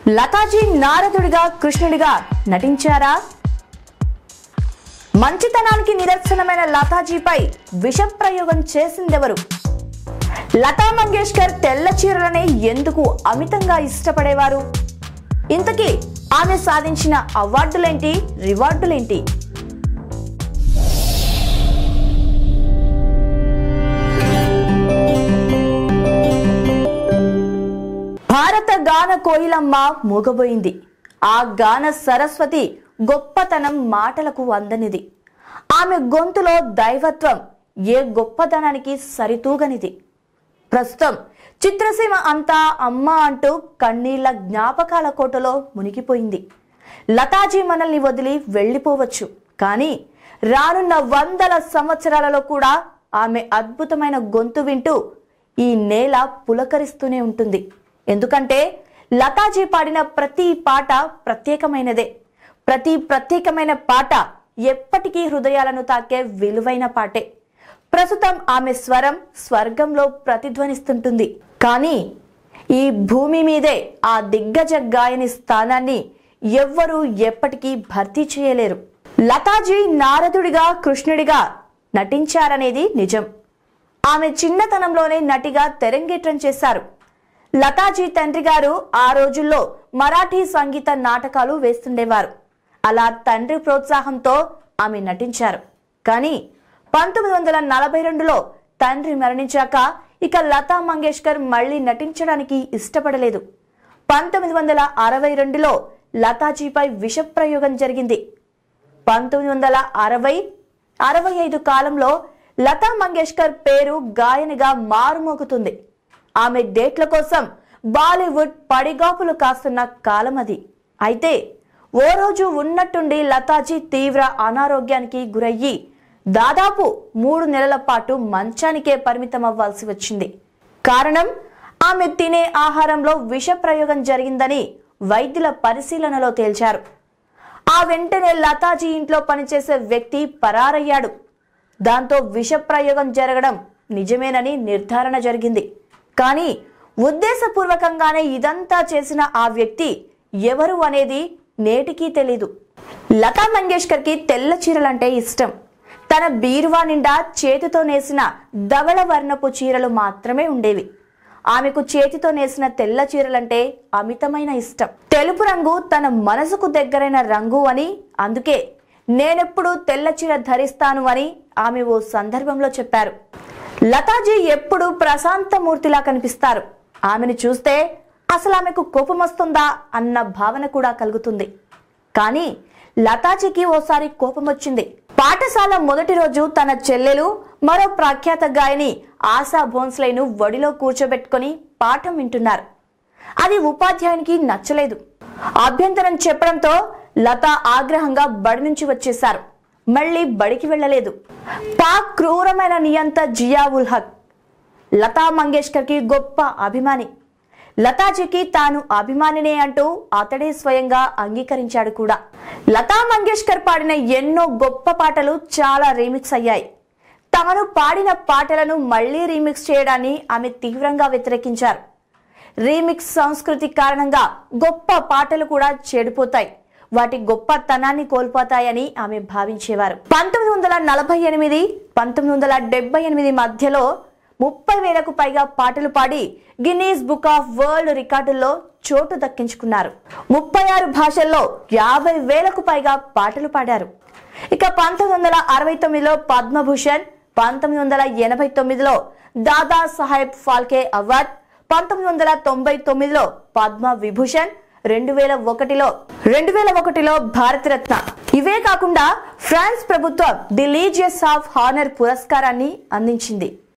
లతాజీ నారదుడిగా కృష్ణుడిగా నటించారా మంచితనానికి నిదర్శనమైన లతాజీపై విష ప్రయోగం చేసిందెవరు లతా మంగేష్కర్ తెల్ల చీరలనే ఎందుకు అమితంగా ఇష్టపడేవారు ఇంతకీ ఆమె సాధించిన అవార్డులేంటి రివార్డులేంటి భారత గాన కోయిలమ్మ మూగబోయింది ఆ గాన సరస్వతి గొప్పతనం మాటలకు అందనిది ఆమె గొంతులో దైవత్వం ఏ గొప్పతనానికి సరితూగనిది ప్రస్తుతం చిత్రసీమ అంతా అమ్మ అంటూ కన్నీళ్ల జ్ఞాపకాల కోటలో మునిగిపోయింది లతాజీ మనల్ని వదిలి వెళ్ళిపోవచ్చు కానీ రానున్న వందల సంవత్సరాలలో కూడా ఆమె అద్భుతమైన గొంతు వింటూ ఈ నేల పులకరిస్తూనే ఉంటుంది ఎందుకంటే లతాజీ పాడిన ప్రతి పాట ప్రత్యేకమైనదే ప్రతి ప్రత్యేకమైన పాట ఎప్పటికీ హృదయాలను తాకే విలువైన పాటే ప్రస్తుతం ఆమె స్వరం స్వర్గంలో ప్రతిధ్వనిస్తుంటుంది కానీ ఈ భూమి మీదే ఆ దిగ్గజ గాయని స్థానాన్ని ఎవ్వరూ ఎప్పటికీ భర్తీ చేయలేరు లతాజీ నారదుడిగా కృష్ణుడిగా నటించారనేది నిజం ఆమె చిన్నతనంలోనే నటిగా తెరంగేట్రం చేశారు లతాజీ తండ్రి గారు ఆ రోజుల్లో మరాఠీ సంగీత నాటకాలు వేస్తుండేవారు అలా తండ్రి ప్రోత్సాహంతో ఆమె నటించారు కానీ పంతొమ్మిది వందల నలభై రెండులో తండ్రి మరణించాక ఇక లతా మంగేష్కర్ మళ్ళీ నటించడానికి ఇష్టపడలేదు పంతొమ్మిది వందల అరవై రెండులో లతాజీపై విషప్రయోగం జరిగింది పంతొమ్మిది వందల అరవై అరవై ఐదు కాలంలో లతా మంగేష్కర్ పేరు గాయనిగా మారుమోగుతుంది ఆమె డేట్ల కోసం బాలీవుడ్ పడిగాపులు కాస్తున్న కాలం అది అయితే ఓ రోజు ఉన్నట్టుండి లతాజీ తీవ్ర అనారోగ్యానికి గురయ్యి దాదాపు మూడు నెలల పాటు మంచానికే పరిమితం అవ్వాల్సి వచ్చింది కారణం ఆమె తినే ఆహారంలో విష ప్రయోగం జరిగిందని వైద్యుల పరిశీలనలో తేల్చారు ఆ వెంటనే లతాజీ ఇంట్లో పనిచేసే వ్యక్తి పరారయ్యాడు దాంతో విష ప్రయోగం జరగడం నిజమేనని నిర్ధారణ జరిగింది కానీ ఉద్దేశపూర్వకంగానే ఇదంతా చేసిన ఆ వ్యక్తి ఎవరు అనేది నేటికీ తెలీదు లతా మంగేష్కర్ కి తెల్ల చీరలంటే ఇష్టం తన బీరువా నిండా చేతితో నేసిన ధవళ వర్ణపు చీరలు మాత్రమే ఉండేవి ఆమెకు చేతితో నేసిన తెల్ల చీరలంటే అమితమైన ఇష్టం తెలుపు రంగు తన మనసుకు దగ్గరైన రంగు అని అందుకే నేనెప్పుడు తెల్ల చీర ధరిస్తాను అని ఆమె ఓ సందర్భంలో చెప్పారు లతాజీ ఎప్పుడు ప్రశాంతమూర్తిలా కనిపిస్తారు ఆమెను చూస్తే అసలు ఆమెకు కోపం వస్తుందా అన్న భావన కూడా కలుగుతుంది కానీ లతాజీకి ఓసారి కోపం వచ్చింది పాఠశాల మొదటి రోజు తన చెల్లెలు మరో ప్రఖ్యాత గాయని ఆశా భోన్స్లైను వడిలో కూర్చోబెట్టుకొని పాఠం వింటున్నారు అది ఉపాధ్యాయునికి నచ్చలేదు అభ్యంతరం చెప్పడంతో లత ఆగ్రహంగా బడి నుంచి వచ్చేశారు మళ్ళీ బడికి వెళ్ళలేదు పాక్ క్రూరమైన నియంత జియా ఉల్ హక్ లతా మంగేష్కర్ కి గొప్ప అభిమాని లతాజీకి తాను అభిమానినే అంటూ అతడే స్వయంగా అంగీకరించాడు కూడా లతా మంగేష్కర్ పాడిన ఎన్నో గొప్ప పాటలు చాలా రీమిక్స్ అయ్యాయి తమను పాడిన పాటలను మళ్లీ రీమిక్స్ చేయడాన్ని ఆమె తీవ్రంగా వ్యతిరేకించారు రీమిక్స్ సంస్కృతి కారణంగా గొప్ప పాటలు కూడా చెడిపోతాయి వాటి గొప్పతనాన్ని కోల్పోతాయని ఆమె భావించేవారు పంతొమ్మిది వందల నలభై ఎనిమిది పంతొమ్మిది వందల డెబ్బై ఎనిమిది మధ్యలో ముప్పై వేలకు పైగా పాటలు పాడి గిన్నీస్ బుక్ ఆఫ్ వరల్డ్ రికార్డుల్లో చోటు దక్కించుకున్నారు ముప్పై ఆరు భాషల్లో యాభై వేలకు పైగా పాటలు పాడారు ఇక పంతొమ్మిది వందల అరవై తొమ్మిదిలో పద్మభూషణ్ పంతొమ్మిది వందల ఎనభై తొమ్మిదిలో దాదా సాహెబ్ ఫాల్కే అవార్డ్ పంతొమ్మిది వందల తొంభై తొమ్మిదిలో పద్మ విభూషణ్ రెండు వేల ఒకటిలో రెండు వేల ఒకటిలో భారతరత్న ఇవే కాకుండా ఫ్రాన్స్ ప్రభుత్వం ది లీజియస్ ఆఫ్ హానర్ పురస్కారాన్ని అందించింది